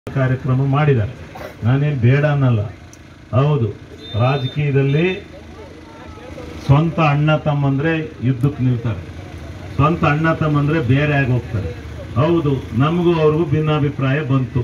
ಕಾರ್ಯಕ್ರಮ ಮಾಡಿದ್ದಾರೆ ನಾನೇನು ಬೇಡ ಅನ್ನಲ್ಲ ಹೌದು ರಾಜಕೀಯದಲ್ಲಿ ಸ್ವಂತ ಅಣ್ಣ ತಮ್ಮಂದ್ರೆ ಯುದ್ಧಕ್ಕೆ ನಿಲ್ತಾರೆ ಸ್ವಂತ ಅಣ್ಣ ತಮ್ಮಂದ್ರೆ ಬೇರೆ ಆಗಿ ಹೋಗ್ತಾರೆ ಹೌದು ನಮಗೂ ಅವ್ರಿಗೂ ಭಿನ್ನಾಭಿಪ್ರಾಯ ಬಂತು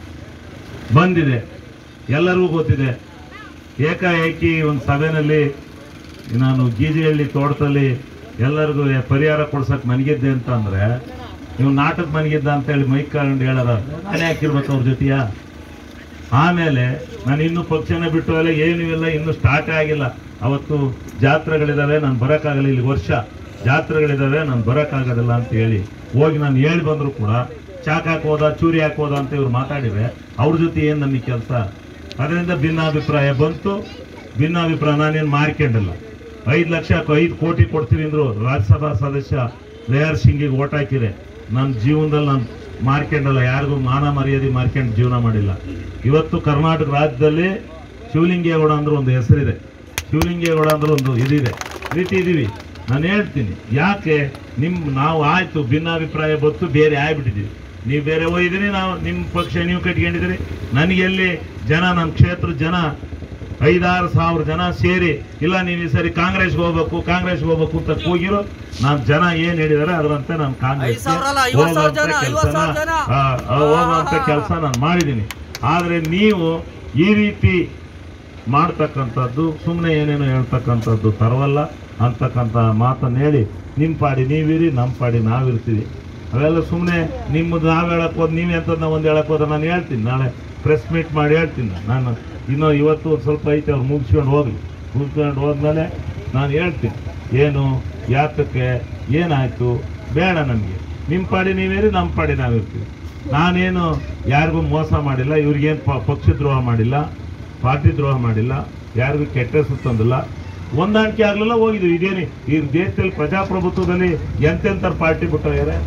ಬಂದಿದೆ ಎಲ್ಲರಿಗೂ ಗೊತ್ತಿದೆ ಏಕಾಏಕಿ ಒಂದು ಸಭೆಯಲ್ಲಿ ನಾನು ಗೀಜಿಹಳ್ಳಿ ತೋಟದಲ್ಲಿ ಎಲ್ಲರಿಗೂ ಪರಿಹಾರ ಕೊಡ್ಸಕ್ ಮನಗಿದ್ದೆ ಅಂತ ಅಂದ್ರೆ ನೀವು ನಾಟಕ ಮನಗಿದ್ದ ಅಂತ ಹೇಳಿ ಮೈಕ್ ಕಂಡು ಹೇಳಾರ ನಾನೇ ಹಾಕಿರ್ಬೇಕು ಅವ್ರ ಜೊತೆಯ ಆಮೇಲೆ ನಾನು ಇನ್ನು ಪಕ್ಷನೇ ಬಿಟ್ಟು ಎಲ್ಲ ಏನು ಇಲ್ಲ ಇನ್ನು ಸ್ಟಾರ್ಟೇ ಆಗಿಲ್ಲ ಅವತ್ತು ಜಾತ್ರೆಗಳಿದಾವೆ ನಾನು ಬರೋಕ್ಕಾಗಲ್ಲ ಇಲ್ಲಿ ವರ್ಷ ಜಾತ್ರೆಗಳಿದಾವೆ ನಾನು ಬರೋಕ್ಕಾಗೋದಿಲ್ಲ ಅಂತ ಹೇಳಿ ಹೋಗಿ ನಾನು ಹೇಳಿ ಬಂದ್ರು ಕೂಡ ಚಾಕ್ ಹಾಕೋದ ಚೂರಿ ಹಾಕೋದ ಅಂತ ಇವ್ರು ಮಾತಾಡಿದ್ರೆ ಅವ್ರ ಜೊತೆ ಏನು ನಮಗೆ ಕೆಲಸ ಅದರಿಂದ ಭಿನ್ನಾಭಿಪ್ರಾಯ ಬಂತು ಭಿನ್ನಾಭಿಪ್ರಾಯ ನಾನೇನು ಮಾರ್ಕೊಂಡಿಲ್ಲ ಐದು ಲಕ್ಷ ಐದು ಕೋಟಿ ಕೊಡ್ತೀವಿ ಅಂದ್ರು ರಾಜ್ಯಸಭಾ ಸದಸ್ಯ ಲೇಯರ್ ಸಿಂಗಿಗೆ ಓಟ್ ಹಾಕಿದೆ ನನ್ನ ಜೀವನದಲ್ಲಿ ನಾನು ಮಾರ್ಕೊಂಡಲ್ಲ ಯಾರಿಗೂ ಮಾನ ಮರ್ಯಾದೆ ಮಾರ್ಕೊಂಡು ಜೀವನ ಮಾಡಿಲ್ಲ ಇವತ್ತು ಕರ್ನಾಟಕ ರಾಜ್ಯದಲ್ಲಿ ಶಿವಲಿಂಗೇಗೌಡ ಅಂದ್ರೆ ಒಂದು ಹೆಸರಿದೆ ಶಿವಲಿಂಗೇಗೌಡ ಅಂದ್ರೆ ಒಂದು ಇದಿದೆ ರೀತಿ ಇದೀವಿ ನಾನು ಹೇಳ್ತೀನಿ ಯಾಕೆ ನಿಮ್ ನಾವು ಆಯ್ತು ಭಿನ್ನಾಭಿಪ್ರಾಯ ಬತ್ತು ಬೇರೆ ಆಗ್ಬಿಟ್ಟಿದೀವಿ ನೀವು ಬೇರೆ ಹೋಗಿದ್ದೀರಿ ನಾವು ನಿಮ್ಮ ಪಕ್ಷ ನೀವು ಕಟ್ಕೊಂಡಿದ್ದೀರಿ ನನಗೆ ಎಲ್ಲಿ ಜನ ನಮ್ಮ ಕ್ಷೇತ್ರ ಜನ ಐದಾರು ಸಾವಿರ ಜನ ಸೇರಿ ಇಲ್ಲ ನೀವು ಈ ಸರಿ ಕಾಂಗ್ರೆಸ್ಗೆ ಹೋಗ್ಬೇಕು ಕಾಂಗ್ರೆಸ್ಗೆ ಹೋಗ್ಬೇಕು ಅಂತ ಕೂಗಿರೋ ನಾನು ಜನ ಏನ್ ಹೇಳಿದಾರೆ ಅದರಂತೆ ನಾನು ಕಾಂಗ್ರೆಸ್ ಐದು ಸಾವಿರ ಅಲ್ಲ, ಐವತ್ತು ಸಾವಿರ ಜನ, ಐವತ್ತು ಸಾವಿರ ಜನ. ಹೋಗುವಂತ ಕೆಲಸ ನಾನು ಮಾಡಿದ್ದೀನಿ ಆದ್ರೆ ನೀವು ಈ ರೀತಿ ಮಾಡ್ತಕ್ಕಂಥದ್ದು ಸುಮ್ಮನೆ ಏನೇನೋ ಹೇಳ್ತಕ್ಕಂಥದ್ದು ತರವಲ್ಲ ಅಂತಕ್ಕಂಥ ಮಾತನ್ನು ಹೇಳಿ ನಿಮ್ಮ ಪಾಡಿ ನೀವಿರಿ ನಮ್ಮ ಪಾಡಿ ನಾವಿರ್ತೀವಿ ಅವೆಲ್ಲ ಸುಮ್ಮನೆ ನಿಮ್ಮದು ನಾವು ಹೇಳಕ್ ಹೋದ್ ನೀವು ಎಂಥದ್ದು ಒಂದು ಹೇಳಕ್ ಹೋದ್ರೆ ನಾನು ಹೇಳ್ತೀನಿ ನಾಳೆ ಪ್ರೆಸ್ ಮೀಟ್ ಮಾಡಿ ಹೇಳ್ತೀನಿ ನಾನು ಇನ್ನೂ ಇವತ್ತು ಒಂದು ಸ್ವಲ್ಪ ಐತೆ ಅವ್ರು ಮುಗಿಸ್ಕೊಂಡು ಹೋಗ್ಲಿ ಮುಗಿಸ್ಕೊಂಡು ಹೋದ್ಮೇಲೆ ನಾನು ಹೇಳ್ತೀನಿ ಏನು ಯಾತಕ್ಕೆ ಏನಾಯ್ತು ಬೇಡ ನನಗೆ ನಿಮ್ಮ ಪಾಡಿ ನೀವೇರಿ ನಮ್ಮ ಪಾಡಿ ನಾವಿರ್ತೀವಿ ನಾನೇನು ಯಾರಿಗೂ ಮೋಸ ಮಾಡಿಲ್ಲ ಇವ್ರಿಗೇನು ಪಕ್ಷ ದ್ರೋಹ ಮಾಡಿಲ್ಲ ಪಾರ್ಟಿ ದ್ರೋಹ ಮಾಡಿಲ್ಲ ಯಾರಿಗೂ ಕೆಟ್ಟ ಹೆಸರು ತಂದಿಲ್ಲ ಹೊಂದಾಣಿಕೆ ಆಗ್ಲಿಲ್ಲ ಹೋಗಿದ್ವಿ ಇದೇನು ಈ ದೇಶದಲ್ಲಿ ಪ್ರಜಾಪ್ರಭುತ್ವದಲ್ಲಿ ಎಂತೆಂಥ ಪಾರ್ಟಿ ಬಿಟ್ಟೋಗ್ಯಾರೆ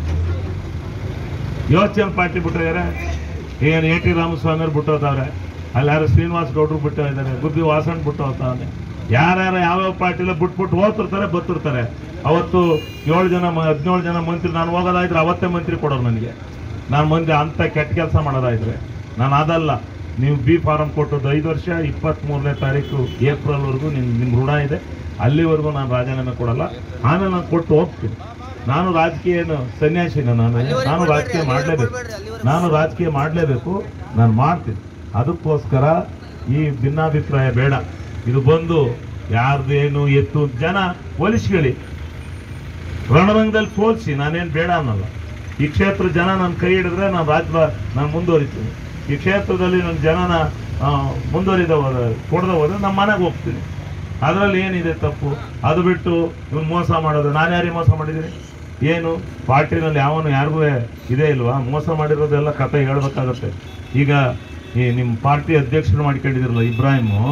ಯೋಚನೆ ಪಾರ್ಟಿ ಬಿಟ್ಟೋಗ್ಯಾರೆ ಏನು ಎ ಟಿ ರಾಮಸ್ವಾಮಿ ಅವ್ರು ಬಿಟ್ಟೋದವ್ರೆ ಅಲ್ಲಿ ಯಾರು ಶ್ರೀನಿವಾಸ್ ಗೌಡ್ರು ಬಿಟ್ಟು ಇದ್ದಾರೆ ಗುಬ್ಬಿ ವಾಸಣ್ಣ ಬಿಟ್ಟು ಹೋಗ್ತಾನೆ ಯಾರ್ಯಾರು ಯಾವ್ಯಾವ ಪಾರ್ಟಿಲ್ಲ ಬಿಟ್ಬಿಟ್ಟು ಹೋಗ್ತಿರ್ತಾರೆ ಬರ್ತಿರ್ತಾರೆ ಅವತ್ತು ಏಳು ಜನ ಮ- ಹದಿನೇಳು ಜನ ಮಂತ್ರಿ ನಾನು ಹೋಗೋದಾಯ್ದ್ರೆ ಅವತ್ತೇ ಮಂತ್ರಿ ಕೊಡೋರು ನನಗೆ ನಾನು ಮಂದಿ ಅಂತ ಕೆಟ್ಟ ಕೆಲಸ ಮಾಡೋದಾಯ್ದ್ರೆ ನಾನು ಅದಲ್ಲ ನೀವು ಬಿ ಫಾರಂ ಕೊಟ್ಟದ್ದು ಐದು ವರ್ಷ ಇಪ್ಪತ್ತ್ಮೂರನೇ ತಾರೀಕು ಏಪ್ರಿಲ್ವರೆಗೂ ನಿಮ್ಮ ನಿಮ್ಮ ಋಣ ಇದೆ ಅಲ್ಲಿವರೆಗೂ ನಾನು ರಾಜೀನಾಮೆ ಕೊಡಲ್ಲ ಆಮೇಲೆ ನಾನು ಕೊಟ್ಟು ಹೋಗ್ತೀನಿ ನಾನು ರಾಜಕೀಯ ಏನು ಸನ್ಯಾಸಿನ ನಾನು ನಾನು ರಾಜಕೀಯ ಮಾಡಲೇಬೇಕು ನಾನು ರಾಜಕೀಯ ಮಾಡಲೇಬೇಕು ನಾನು ಮಾಡ್ತೀನಿ ಅದಕ್ಕೋಸ್ಕರ ಈ ಭಿನ್ನಾಭಿಪ್ರಾಯ ಬೇಡ ಇದು ಬಂದು ಯಾರ್ದು ಏನು ಎತ್ತು ಜನ ಹೋಲಿಸ್ಕೊಳ್ಳಿ ರಣರಂಗದಲ್ಲಿ ಸೋಲ್ಸಿ ನಾನೇನು ಬೇಡ ಅನ್ನಲ್ಲ ಈ ಕ್ಷೇತ್ರ ಜನ ನನ್ನ ಕೈ ಹಿಡಿದ್ರೆ ನಾನು ರಾಜ್ಯ ನಾನು ಮುಂದುವರಿತೀನಿ ಈ ಕ್ಷೇತ್ರದಲ್ಲಿ ನನ್ನ ಜನನ ಆ, ಮುಂದುವರಿದ ಹೋದ ಕೊಡದ ಹೋದ್ರೆ ನಮ್ಮ ಮನೆಗೆ ಹೋಗ್ತೀನಿ ಅದರಲ್ಲಿ ಏನಿದೆ ತಪ್ಪು ಅದು ಬಿಟ್ಟು ಇವ್ನು ಮೋಸ ಮಾಡೋದು ನಾನು ಯಾರಿಗೆ ಮೋಸ ಮಾಡಿದ್ದೀನಿ ಏನು ಪಾರ್ಟಿನಲ್ಲಿ ಯಾವನು ಯಾರಿಗೂ ಇದೇ ಇಲ್ವಾ ಮೋಸ ಮಾಡಿರೋದೆಲ್ಲ ಕತೆ ಹೇಳ್ಬೇಕಾಗತ್ತೆ ಈಗ ಈ ನಿಮ್ಮ ಪಾರ್ಟಿ ಅಧ್ಯಕ್ಷರು ಮಾಡ್ಕೊಂಡಿದಿರಲ್ಲ ಇಬ್ರಾಹಿಮು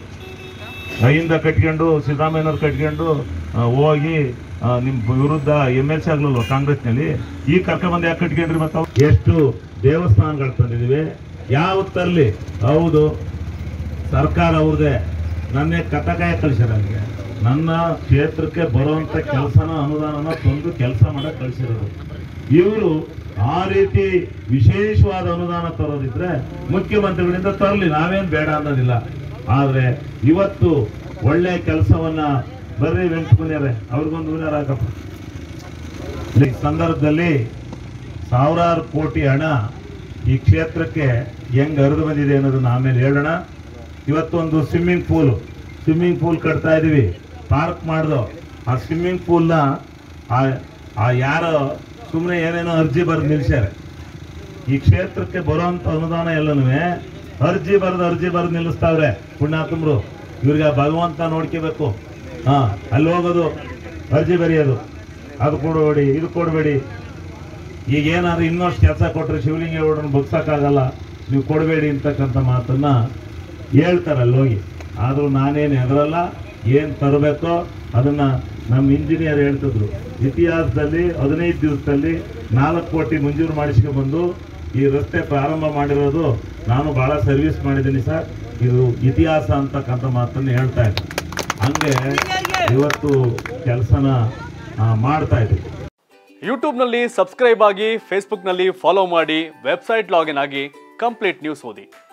ಕೈಯಿಂದ ಕಟ್ಕೊಂಡು ಸಿದ್ದರಾಮಯ್ಯನವ್ರು ಕಟ್ಕೊಂಡು ಆ, ಹೋಗಿ ಆ, ನಿಮ್ ವಿರುದ್ಧ ಎಮ್ ಎಲ್ ಸಿ ಆಗ್ಲಲ್ವ ಕಾಂಗ್ರೆಸ್ನಲ್ಲಿ ಈ ಕರ್ಕೊಂಬಂದು ಯಾಕೆ ಕಟ್ಕೊಂಡ್ರಿ ಮತ್ತೆ ಅವ್ರು? ಎಷ್ಟು ದೇವಸ್ಥಾನಗಳು ತಂದಿದ್ದೀವಿ ಯಾವ ತರಲಿ ಹೌದು ಸರ್ಕಾರ ಅವ್ರದೇ ನನ್ನೇ ಕಟಕಾಯ ಕಳಿಸ್ಯಾರ ಅಲ್ಲಿಗೆ ನನ್ನ ಕ್ಷೇತ್ರಕ್ಕೆ ಬರುವಂತ ಕೆಲಸನ ಅನುದಾನನ ತಂದು ಕೆಲಸ ಮಾಡಕ್ ಕಳಿಸಿರೋದು ಇವರು ಆ ರೀತಿ ವಿಶೇಷವಾದ ಅನುದಾನ ತರೋದಿದ್ರೆ ಮುಖ್ಯಮಂತ್ರಿಗಳಿಂದ ತರಲಿ ನಾವೇನ್ ಬೇಡ ಅನ್ನೋದಿಲ್ಲ ಆದ್ರೆ ಇವತ್ತು ಒಳ್ಳೆ ಕೆಲಸವನ್ನ ಬರ್ರಿ ವೆಂಕಟಮುನಿಯರೇ ಅವ್ರಿಗೊಂದು ವಿನರ್ ಹಾಕಪ್ಪ ಈ ಸಂದರ್ಭದಲ್ಲಿ ಸಾವಿರಾರು ಕೋಟಿ ಹಣ ಈ ಕ್ಷೇತ್ರಕ್ಕೆ ಹೆಂಗ್ ಹರಿದು ಬಂದಿದೆ ಅನ್ನೋದನ್ನ ಆಮೇಲೆ ಹೇಳೋಣ ಇವತ್ತೊಂದು ಸ್ವಿಮ್ಮಿಂಗ್ ಪೂಲ್ ಸ್ವಿಮ್ಮಿಂಗ್ ಪೂಲ್ ಕಟ್ತಾ ಇದೀವಿ ಪಾರ್ಕ್ ಮಾಡ್ದು ಆ ಸ್ವಿಮ್ಮಿಂಗ್ ಪೂಲ್ನ ಆ ಯಾರೋ ಸುಮ್ಮನೆ ಏನೇನೋ ಅರ್ಜಿ ಬರೆದು ನಿಲ್ಸ್ಯಾರೆ ಈ ಕ್ಷೇತ್ರಕ್ಕೆ ಬರುವಂತ ಅನುದಾನ ಎಲ್ಲನೂ ಅರ್ಜಿ ಬರೆದು ಅರ್ಜಿ ಬರೆದು ನಿಲ್ಲಿಸ್ತಾವ್ರೆ ಪುಣ್ಯಾತ್ಮರು ಇವ್ರಿಗೆ ಆ ಭಗವಂತ ನೋಡ್ಕೋಬೇಕು ಹಾ ಅಲ್ಲಿ ಹೋಗೋದು ಅರ್ಜಿ ಬರೆಯೋದು ಅದು ಕೊಡಬೇಡಿ ಇದು ಕೊಡಬೇಡಿ ಈಗ ಏನಾದ್ರು ಇನ್ನಷ್ಟು ಕೆಲಸ ಕೊಟ್ಟರೆ ಶಿವಲಿಂಗೇಗೌಡರನ್ನ ಬಗ್ಸಕ್ಕಾಗಲ್ಲ ನೀವು ಕೊಡಬೇಡಿ ಅಂತಕ್ಕಂಥ ಮಾತನ್ನ ಹೇಳ್ತಾರೆ ಅಲ್ಲಿ ಹೋಗಿ ಆದರೂ ನಾನೇನು ಹೆದರಲ್ಲ ಏನು ತರಬೇಕೋ ಅದನ್ನ ನಮ್ಮ ಇಂಜಿನಿಯರ್ ಹೇಳ್ತಿದ್ರು ಇತಿಹಾಸದಲ್ಲಿ ಹದಿನೈದು ದಿವಸದಲ್ಲಿ ನಾಲ್ಕು ಕೋಟಿ ಮಂಜೂರು ಮಾಡಿಸ್ಕೊಂಡು ಬಂದು ಈ ರಸ್ತೆ ಪ್ರಾರಂಭ ಮಾಡಿರೋದು ನಾನು ಬಹಳ ಸರ್ವಿಸ್ ಮಾಡಿದ್ದೀನಿ ಸರ್ ಇದು ಇತಿಹಾಸ ಅಂತಕ್ಕಂಥ ಮಾತನ್ನು ಹೇಳ್ತಾ ಇದ್ದೆ ಹಂಗೆ ಇವತ್ತು ಕೆಲಸನ ಮಾಡ್ತಾ ಇದ್ದೀವಿ ಯೂಟ್ಯೂಬ್ನಲ್ಲಿ ಸಬ್ಸ್ಕ್ರೈಬ್ ಆಗಿ ಫೇಸ್ಬುಕ್ನಲ್ಲಿ ಫಾಲೋ ಮಾಡಿ ವೆಬ್ಸೈಟ್ ಲಾಗಿನ್ ಆಗಿ ಕಂಪ್ಲೀಟ್ ನ್ಯೂಸ್ ಓದಿ